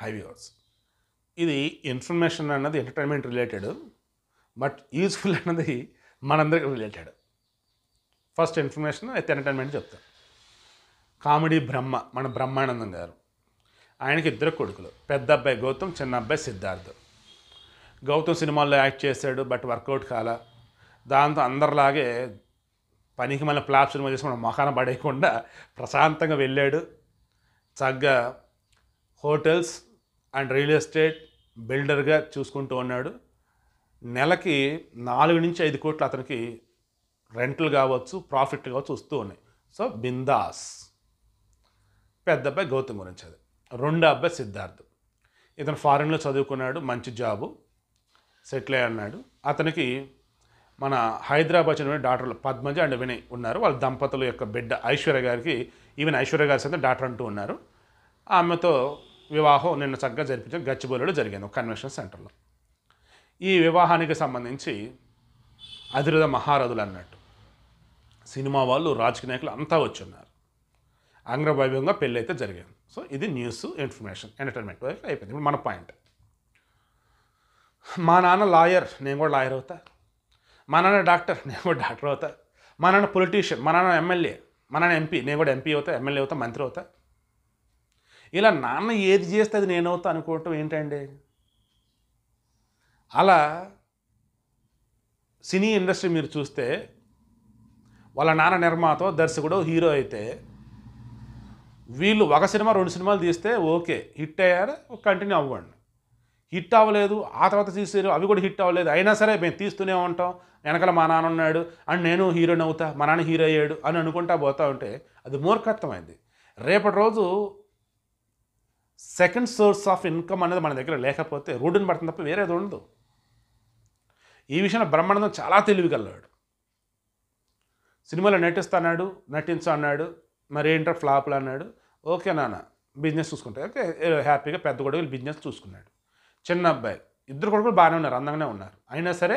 high viewers ఇది information అన్నది entertainment related but useful అన్నది మనందరికి రిలేటెడ్ ఫస్ట్ ఇన్ఫర్మేషన్ అయితే ఎంటర్టైన్మెంట్ చెప్తాను కామెడీ బ్రహ్మ మన బ్రహ్మానందం గారు ఆయనకి ఇద్దరు కొడుకులు పెద్ద అబ్బాయి గౌతమ్ చిన్న అబ్బాయి సిద్ధార్థ్ గౌతమ్ సినిమాల్లో యాక్ట్ చేశాడు బట్ వర్కౌట్ కాల దాంతో అందరిలాగే పనికి మళ్ళీ ఫ్లాప్ సినిమా చేసి మన మొఖాన పడేయకుండా ప్రశాంతంగా వెళ్ళాడు చక్కగా హోటల్స్ అండ్ రియల్ ఎస్టేట్ బిల్డర్గా చూసుకుంటూ ఉన్నాడు నెలకి నాలుగు నుంచి ఐదు కోట్లు అతనికి రెంట్లు కావచ్చు ప్రాఫిట్ కావచ్చు వస్తూ ఉన్నాయి సో బిందాస్ పెద్ద అబ్బాయి గౌతమ్ గురించి అది రెండో అబ్బాయి సిద్ధార్థ్ ఇతను ఫారిన్లో చదువుకున్నాడు మంచి జాబు సెటిల్ అయ్యి అన్నాడు అతనికి మన హైదరాబాద్ చెందిన డాక్టర్లు పద్మజ అండ్ వినయ్ ఉన్నారు వాళ్ళ దంపతుల యొక్క బిడ్డ ఐశ్వర్య గారికి ఈవెన్ ఐశ్వర్య గారి సైతం డాక్టర్ అంటూ ఉన్నారు ఆమెతో వివాహం నిన్న చక్కగా జరిపించిన గచ్చిబౌలిలో జరిగింది ఒక కన్వెన్షన్ సెంటర్లో ఈ వివాహానికి సంబంధించి అధిరథ మహారథులు అన్నట్టు సినిమా వాళ్ళు రాజకీయ నాయకులు అంతా వచ్చి ఉన్నారు అంగవైభవంగా పెళ్ళి అయితే జరిగింది సో ఇది న్యూస్ ఇన్ఫర్మేషన్ ఎంటర్టైన్మెంట్ వైపు అయిపోయింది ఇప్పుడు మన పాయింట్ మా నాన్న లాయర్ నేను కూడా లాయర్ అవుతా మా నాన్న డాక్టర్ నేను కూడా డాక్టర్ అవుతా మా నాన్న పొలిటీషియన్ మా నాన్న ఎమ్మెల్యే మా నాన్న ఎంపీ నేను కూడా ఎంపీ అవుతా ఎమ్మెల్యే అవుతా మంత్రి అవుతా ఇలా నాన్న ఏది చేస్తే అది నేను అవుతా అనుకోవటం ఏంటండి అలా సినీ ఇండస్ట్రీ మీరు చూస్తే వాళ్ళ నాన్న నిర్మాత దర్శకుడు హీరో అయితే వీళ్ళు ఒక సినిమా రెండు సినిమాలు తీస్తే ఓకే హిట్ అయ్యారు కంటిన్యూ అవ్వండి హిట్ అవ్వలేదు ఆ తర్వాత తీసారు అవి కూడా హిట్ అవ్వలేదు అయినా సరే మేము తీస్తూనే ఉంటాం వెనకాల మా నాన్న ఉన్నాడు అండ్ నేను హీరోని అవుతా మా నాన్న హీరో అయ్యాడు అని అనుకుంటా పోతా ఉంటే అది మూర్ఖత్వం అయింది రేపటి రోజు సెకండ్ సోర్స్ ఆఫ్ ఇన్కమ్ అనేది మన దగ్గర లేకపోతే రోడ్డుని పడుతుంది తప్ప వేరేది ఉండదు ఈ విషయంలో బ్రహ్మానందం చాలా తెలివిగలవాడు సినిమాలో నటిస్తాడు నటించు అన్నాడు మరి ఏంటో ఫ్లాప్లు అన్నాడు ఓకే నాన్న బిజినెస్ చూసుకుంటా ఓకే హ్యాపీగా పెద్ద కొడుకులు బిజినెస్ చూసుకున్నాడు చిన్న అబ్బాయి ఇద్దరు కొడుకులు బాగానే ఉన్నారు అందంగానే ఉన్నారు అయినా సరే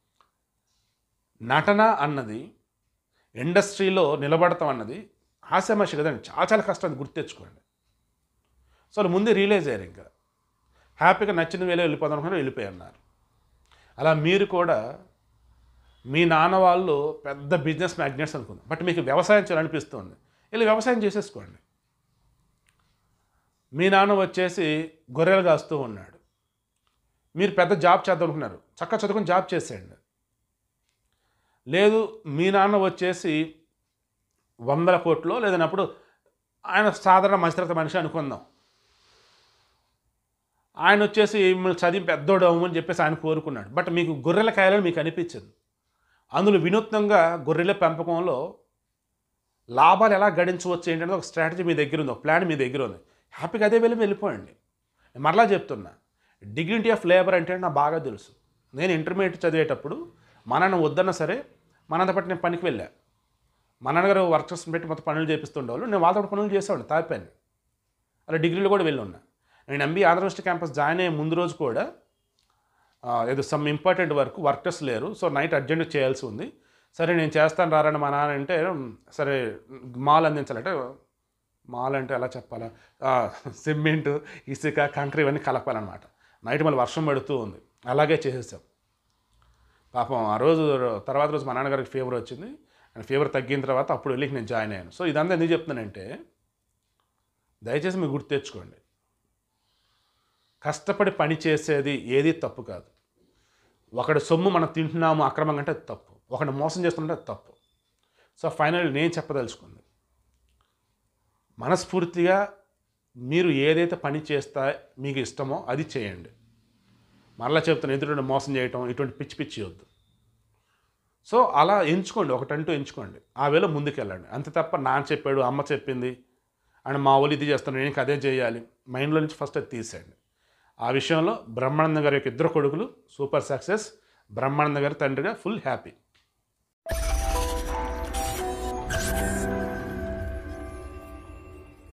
నటన అన్నది ఇండస్ట్రీలో నిలబడతాం అన్నది ఆశామాషి కదండి చాలా చాలా కష్టం అది గుర్తు తెచ్చుకోండి సో వాళ్ళు ముందే రియలైజ్ అయ్యారు ఇంకా హ్యాపీగా నచ్చిన వేళ వెళ్ళిపోదాం అనుకుని వెళ్ళిపోయి అన్నారు అలా మీరు కూడా మీ నాన్న వాళ్ళు పెద్ద బిజినెస్ మ్యాగ్నెట్స్ అనుకుంది బట్ మీకు వ్యవసాయం చేయాలనిపిస్తుంది వెళ్ళి వ్యవసాయం చేసేసుకోండి మీ నాన్న వచ్చేసి గొర్రెలు కాస్తూ ఉన్నాడు మీరు పెద్ద జాబ్ చేద్దాం అనుకున్నారు చక్క చదువుకుని జాబ్ చేసేయండి లేదు మీ నాన్న వచ్చేసి వందల కోట్లు లేదన్నప్పుడు ఆయన సాధారణ మధ్యతరగతి మనిషి అనుకుందాం ఆయన వచ్చేసి మిమ్మల్ని చదివి పెద్దోడు అవ్వమని చెప్పేసి ఆయన కోరుకున్నాడు బట్ మీకు గొర్రెల కాయాలని మీకు అనిపించింది అందులో వినూత్నంగా గొర్రెల పెంపకంలో లాభాలు ఎలా గడించవచ్చు ఏంటంటే ఒక స్ట్రాటజీ మీ దగ్గర ఉంది ఒక ప్లాన్ మీ దగ్గర ఉంది హ్యాపీగా అదే వెళ్ళి వెళ్ళిపోయండి నేను మరలా చెప్తున్నా డిగ్నిటీ ఆఫ్ లేబర్ అంటే నాకు బాగా తెలుసు నేను ఇంటర్మీడియట్ చదివేటప్పుడు మా నాన్న వద్దన్నా సరే మా నాన్న పాటు నేను పనికి వెళ్ళా మా నాన్నగారు వర్కర్స్ పెట్టి మొత్తం పనులు చేపిస్తుండేవాళ్ళు నేను వాళ్ళతో పాటు పనులు చేసేవాడిని తాపాను అలా డిగ్రీలో కూడా వెళ్ళి ఉన్నా నేను MB Andhra university campus join అయ్యే ముందు రోజు కూడా ఆ, ఏదో సమ్ ఇంపార్టెంట్ వర్క్ వర్కర్స్ లేరు సో నైట్ అర్జెంట్ చేయాల్సి ఉంది సరే నేను చేస్తాను రారని మా నాన్న అంటే సరే మాల్ అందించాలంటే మాల్ అంటే ఎలా చెప్పాలా ఆ, సిమెంట్ ఇసుక కంకర ఇవన్నీ కలపాలన్నమాట నైట్ మళ్ళీ వర్షం పడుతూ ఉంది అలాగే చేసేసాం పాపం ఆ రోజు తర్వాత రోజు మా నాన్నగారికి ఫీవర్ వచ్చింది అండ్ ఫీవర్ తగ్గిన తర్వాత అప్పుడు వెళ్ళి నేను జాయిన్ అయ్యాను సో ఇదంతా ఎందుకు చెప్తున్నానంటే దయచేసి మీరు గుర్తు తెచ్చుకోండి కష్టపడి పని చేసేది ఏది తప్పు కాదు ఒకటి సొమ్ము మనం తింటున్నాము అక్రమంగా అంటే అది తప్పు ఒకటి మోసం చేస్తుంటే అది తప్పు సో ఫైనల్ నేను చెప్పదలుచుకుంది మనస్ఫూర్తిగా మీరు ఏదైతే పని చేస్తా మీకు ఇష్టమో అది చేయండి మరలా చెప్తాను ఎదురు మోసం చేయటం ఇటువంటి పిచ్చి పిచ్చి వద్దు సో అలా ఎంచుకోండి ఒకటంటూ ఎంచుకోండి ఆ వేళ ముందుకెళ్ళండి అంతే తప్ప నాన్న చెప్పాడు అమ్మ చెప్పింది అండ్ మా వాళ్ళు ఇది చేస్తాను నేను ఇంకా అదే చేయాలి మైండ్లో నుంచి ఫస్ట్ అది తీసేయండి ఆ విషయంలో బ్రహ్మానంద గారి యొక్క ఇద్దరు కొడుకులు సూపర్ సక్సెస్ బ్రహ్మానంద గారి తండ్రిగా ఫుల్ హ్యాపీ